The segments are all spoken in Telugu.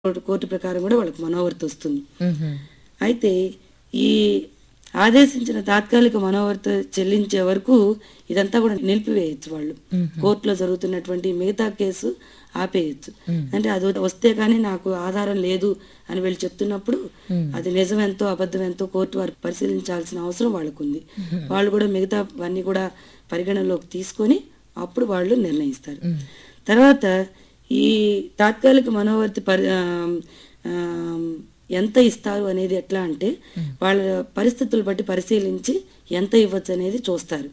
కోర్టు కోర్టు ప్రకారం కూడా వాళ్ళకి మనోవర్తి వస్తుంది మ్మ్. అయితే ఈ ఆదేశించిన తాత్కాలిక మనోవర్తి చెల్లించే వరకు ఇదంతా కూడా నిలిపివేయచ్చు వాళ్ళు కోర్టులో జరుగుతున్నటువంటి మిగతా కేసు ఆపేయచ్చు అంటే అది వస్తే కానీ నాకు ఆధారం లేదు అని వీళ్ళు చెప్తున్నప్పుడు అది నిజం ఎంతో అబద్ధం ఎంతో కోర్టు వారు పరిశీలించాల్సిన అవసరం వాళ్ళకు ఉంది వాళ్ళు కూడా మిగతా అన్ని కూడా పరిగణనలోకి తీసుకొని అప్పుడు వాళ్ళు నిర్ణయిస్తారు తర్వాత ఈ తాత్కాలిక మనోవర్తి పరి ఆ, ఆ, ఎంత ఇస్తారు అనేది ఎట్లా అంటే వాళ్ళ పరిస్థితులు బట్టి పరిశీలించి ఎంత ఇవ్వచ్చు అనేది చూస్తారు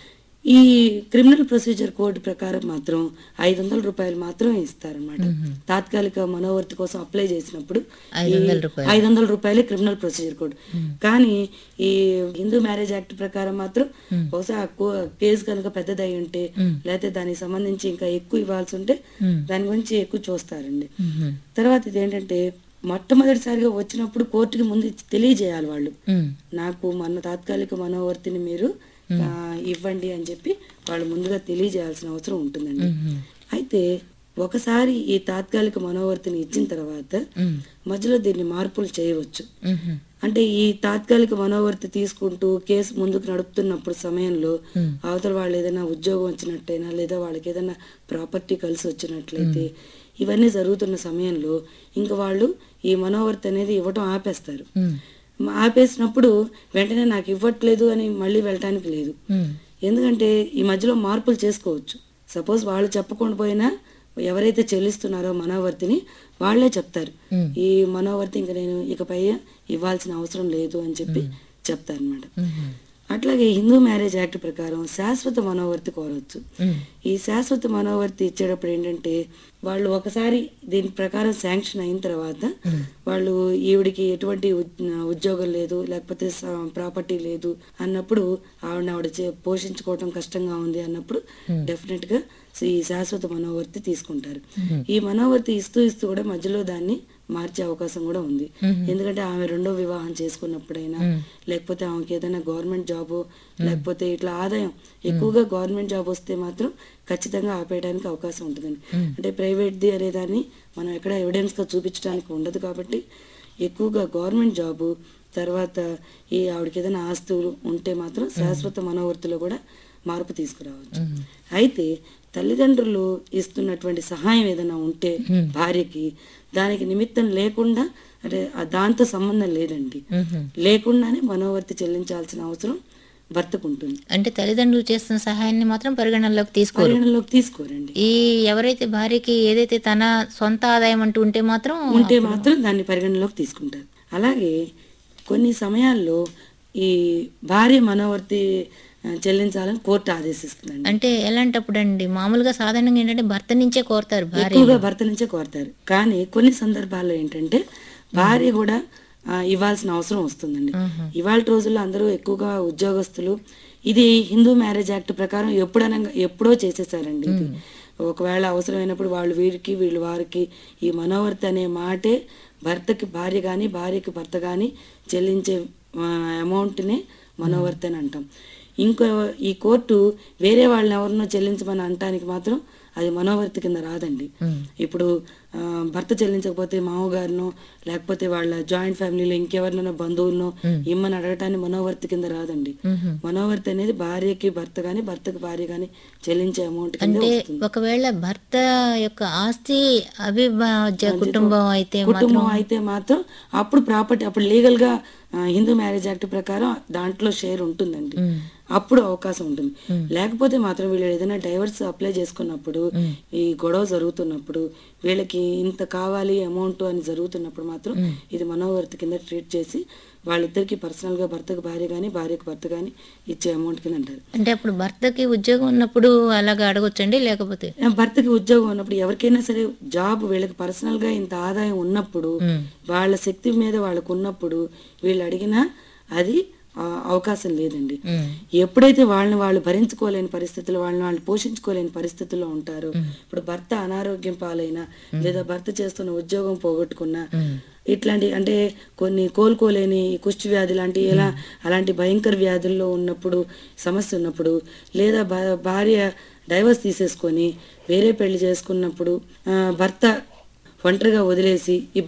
ఈ క్రిమినల్ ప్రొసీజర్ కోడ్ ప్రకారం మాత్రం ఐదు వందల రూపాయలు మాత్రమే ఇస్తారనమాట తాత్కాలిక మనోవర్తి కోసం అప్లై చేసినప్పుడు ఐదు వందల రూపాయలు. ఐదు వందల రూపాయలే క్రిమినల్ ప్రొసీజర్ కోడ్ కానీ ఈ హిందూ మ్యారేజ్ యాక్ట్ ప్రకారం మాత్రం బహుశా ఆ కో- కేసు కనుక పెద్దదై ఉంటే లేకపోతే దానికి సంబంధించి ఇంకా ఎక్కువ ఇవ్వాల్సి ఉంటే దాని గురించి ఎక్కువ చూస్తారండి మ్మ్. తర్వాత ఇదేంటంటే మొట్టమొదటిసారిగా వచ్చినప్పుడు కోర్టుకి ముందు తెలియజేయాలి వాళ్ళు మ్మ్. నాకు మన తాత్కాలిక మనోవర్తిని మీరు ఆ, ఇవ్వండి అని చెప్పి వాళ్ళు ముందుగా తెలియజేయాల్సిన అవసరం ఉంటుందండి మ్మ్. అయితే ఒకసారి ఈ తాత్కాలిక మనోవర్తిని ఇచ్చిన తర్వాత మ్మ్. మధ్యలో దీన్ని మార్పులు చేయవచ్చు మ్మ్. అంటే ఈ తాత్కాలిక మనోవర్తి తీసుకుంటూ కేసు ముందుకు నడుపుతున్నప్పుడు సమయంలో అవతల వాళ్ళు ఏదైనా ఉద్యోగం వచ్చినట్టయినా లేదా వాళ్ళకి ఏదైనా ప్రాపర్టీ కలిసి వచ్చినట్లయితే ఇవన్నీ జరుగుతున్న సమయంలో ఇంకా వాళ్ళు ఈ మనోవర్తి అనేది ఇవ్వటం ఆపేస్తారు మ్మ్. ఆపేసినప్పుడు వెంటనే నాకు ఇవ్వట్లేదు అని మళ్ళీ వెళ్ళటానికి లేదు మ్మ్. ఎందుకంటే ఈ మధ్యలో మార్పులు చేసుకోవచ్చు సపోజ్ వాళ్ళు చెప్పకుండా పోయినా ఎవరైతే చెల్లిస్తున్నారో మనోవర్తిని వాళ్ళే చెప్తారు మ్మ్. ఈ మనోవర్తి ఇంకా నేను ఇకపై ఇవ్వాల్సిన అవసరం లేదు అని చెప్పి చెప్తారు అనమాట మ్మ్. అట్లాగే హిందూ మ్యారేజ్ యాక్ట్ ప్రకారం శాశ్వత మనోవర్తి కోరవచ్చు మ్మ్. ఈ శాశ్వత మనోవర్తి ఇచ్చేటప్పుడు ఏంటంటే వాళ్ళు ఒకసారి దీని ప్రకారం శాంక్షన్ అయిన తర్వాత వాళ్ళు ఈవిడికి ఎటువంటి ఉద్- ఉద్యోగం లేదు లేకపోతే ప్రాపర్టీ లేదు అన్నప్పుడు ఆవిడ ఆవిడ చే- పోషించుకోవటం కష్టంగా ఉంది అన్నప్పుడు డెఫినెట్ గా ఈ శాశ్వత మనోవర్తి తీసుకుంటారు ఈ మనోవర్తి ఇస్తూ ఇస్తూ కూడా మధ్యలో దాన్ని మార్చే అవకాశం కూడా ఉంది ఎందుకంటే ఆమె రెండో వివాహం చేసుకున్నప్పుడైనా లేకపోతే ఆమెకి ఏదైనా గవర్నమెంట్ జాబ్ లేకపోతే ఇట్లా ఆదాయం ఎక్కువగా గవర్నమెంట్ జాబ్ వస్తే మాత్రం ఖచ్చితంగా ఆపేయడానికి అవకాశం ఉంటుందండి అంటే ప్రైవేట్ది అనే దాన్ని మనం ఎక్కడ ఎవిడెన్స్ గా చూపించడానికి ఉండదు కాబట్టి ఎక్కువగా గవర్నమెంట్ జాబు తర్వాత ఈ ఆవిడకి ఏదైనా ఆస్తులు ఉంటే మాత్రం శాశ్వత మనోవర్తిలో కూడా మార్పు తీసుకురావచ్చు అయితే తల్లిదండ్రులు ఇస్తున్నటువంటి సహాయం ఏదైనా ఉంటే భార్యకి దానికి నిమిత్తం లేకుండా అంటే ఆ దాంతో సంబంధం లేదండి మ్మ్. లేకుండానే మనోవర్తి చెల్లించాల్సిన అవసరం భర్తకు ఉంటుంది అంటే తల్లిదండ్రులు చేస్తున్న సహాయాన్ని మాత్రం పరిగణనలోకి తీసుకోరు పరిగణలోకి తీసుకోరండి ఈ ఎవరైతే భార్యకి ఏదైతే తన సొంత ఆదాయం అంటూ ఉంటే మాత్రం ఉంటే మాత్రం దాన్ని పరిగణలోకి తీసుకుంటారు అలాగే కొన్ని సమయాల్లో ఈ భార్య మనోవర్తి ఆ, చెల్లించాలని కోర్టు ఆదేశిస్తుందండి అంటే ఎలాంటప్పుడు అండి మామూలుగా సాధారణంగా ఏంటంటే భర్త నుంచే కోరుతారు భార్య ఎక్కువగా భర్త నుంచే కోరతారు కానీ కొన్ని సందర్భాల్లో ఏంటంటే భార్య కూడా ఆ, ఇవ్వాల్సిన అవసరం వస్తుందండి ఇవాళ రోజుల్లో అందరూ ఎక్కువగా ఉద్యోగస్తులు ఇది హిందూ మ్యారేజ్ యాక్ట్ ప్రకారం ఎప్పుడైనా ఎప్పుడో చేసేసారండి ఇది ఒకవేళ అవసరమైనప్పుడు వాళ్ళు వీరికి వీళ్ళు వారికి ఈ మనోవర్తి అనే మాటే భర్తకి భార్య కానీ భార్యకి భర్త కానీ చెల్లించే అమౌంట్నే మనోవర్తి అని అంటాం ఇంకో ఈ కోర్టు వేరే వాళ్ళని ఎవరినో చెల్లించమని అనటానికి మాత్రం అది మనోవర్తి కింద రాదండి ఇప్పుడు ఆ, భర్త చెల్లించకపోతే మామగారినో లేకపోతే వాళ్ళ జాయింట్ ఫ్యామిలీలో ఇంకెవరినైనా బంధువులను ఇమ్మని అడగటాన్ని మనోవర్తి కింద రాదండి మనోవర్తి అనేది భార్యకి భర్త గాని భర్తకి భార్య గాని చెల్లించే అమౌంట్ కింద అంటే వస్తుంది ఒకవేళ భర్త యొక్క ఆస్తి అవిభాజ్య కుటుంబం అయితే కుటుంబం అయితే మాత్రం అప్పుడు ప్రాపర్టీ అప్పుడు లీగల్ గా ఆ, హిందూ మ్యారేజ్ యాక్ట్ ప్రకారం దాంట్లో షేర్ ఉంటుందండి అప్పుడు అవకాశం ఉంటుంది లేకపోతే మాత్రం వీళ్ళు ఏదైనా డైవర్స్ అప్లై చేసుకున్నప్పుడు ఈ గొడవ జరుగుతున్నప్పుడు వీళ్ళకి ఇంత కావాలి అమౌంట్ అని జరుగుతున్నప్పుడు మాత్రం ఇది మనోవర్తి కింద ట్రీట్ చేసి వాళ్ళిద్దరికి పర్సనల్ గా భర్తకు భార్య గాని భార్యకు భర్త గాని ఇచ్చే అమౌంట్ కింద అంటారు అంటే అప్పుడు భర్తకి ఉద్యోగం ఉన్నప్పుడు అలాగా అడగొచ్చండి లేకపోతే భర్తకి ఉద్యోగం ఉన్నప్పుడు ఎవరికైనా సరే జాబ్ వీళ్ళకి పర్సనల్ గా ఇంత ఆదాయం ఉన్నప్పుడు వాళ్ళ శక్తి మీద వాళ్ళకు ఉన్నప్పుడు వీళ్ళు అడిగినా అది ఆ, అవకాశం లేదండి ఉమ్. ఎప్పుడైతే వాళ్ళని వాళ్ళు భరించుకోలేని పరిస్థితులు వాళ్ళని వాళ్ళు పోషించుకోలేని పరిస్థితుల్లో ఉంటారో ఇప్పుడు భర్త అనారోగ్యం పాలైనా లేదా భర్త చేస్తున్న ఉద్యోగం పోగొట్టుకున్నా ఇట్లాంటి అంటే కొన్ని కోలుకోలేని కుష్టి వ్యాధి లాంటి ఎలా అలాంటి భయంకర వ్యాధుల్లో ఉన్నప్పుడు సమస్య ఉన్నప్పుడు లేదా భా- భార్య డైవర్స్ తీసేసుకొని వేరే పెళ్లి చేసుకున్నప్పుడు ఆ, భర్త ఒంటరిగా వదిలేసి ఇబ్బంది